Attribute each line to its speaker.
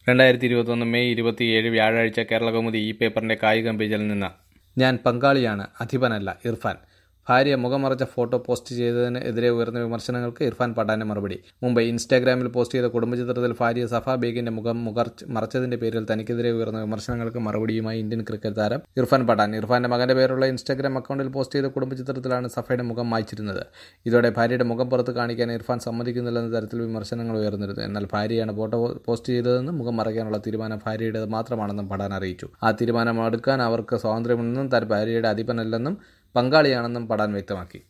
Speaker 1: രണ്ടായിരത്തി ഇരുപത്തൊന്ന് മെയ് ഇരുപത്തിയേഴ് വ്യാഴാഴ്ച കേരളകൗമുദി ഈ പേപ്പറിന്റെ കായികം പേജിൽ നിന്ന് ഞാൻ പങ്കാളിയാണ് അധിപനല്ല ഇർഫാൻ ഭാര്യ മുഖമറച്ച ഫോട്ടോ പോസ്റ്റ് ചെയ്തതിന് എതിരെ ഉയർന്ന വിമർശനങ്ങൾക്ക് ഇർഫാൻ പഠാന്റെ മറുപടി മുംബൈ ഇൻസ്റ്റാഗ്രാമിൽ പോസ്റ്റ് ചെയ്ത കുടുംബചിത്രത്തിൽ ഭാര്യ സഫ ബേഗിന്റെ മുഖം മുഖർച്ച് മറച്ചതിന്റെ പേരിൽ തനിക്കെതിരെ ഉയർന്ന വിമർശനങ്ങൾക്ക് മറുപടിയുമായി ഇന്ത്യൻ ക്രിക്കറ്റ് താരം ഇർഫാൻ പഠാൻ ഇർഫാന്റെ മകന്റെ പേരുള്ള ഇൻസ്റ്റാഗ്രാം അക്കൗണ്ടിൽ പോസ്റ്റ് ചെയ്ത കുടുംബചിത്രത്തിലാണ് സഫയുടെ മുഖം മായ്ച്ചിരുന്നത് ഇതോടെ ഭാര്യയുടെ മുഖം പുറത്ത് കാണിക്കാൻ ഇർഫാൻ സമ്മതിക്കുന്നില്ലെന്ന തരത്തിൽ വിമർശനങ്ങൾ ഉയർന്നിരുന്നു എന്നാൽ ഭാര്യയാണ് ഫോട്ടോ പോസ്റ്റ് ചെയ്തതെന്നും മുഖം മറയ്ക്കാനുള്ള തീരുമാനം ഭാര്യയുടേത് മാത്രമാണെന്നും പഠാൻ അറിയിച്ചു ആ തീരുമാനം എടുക്കാൻ അവർക്ക് സ്വാതന്ത്ര്യമുണ്ടെന്നും താൻ ഭാര്യയുടെ അധിപനല്ലെന്നും പങ്കാളിയാണെന്നും പഠാൻ വ്യക്തമാക്കി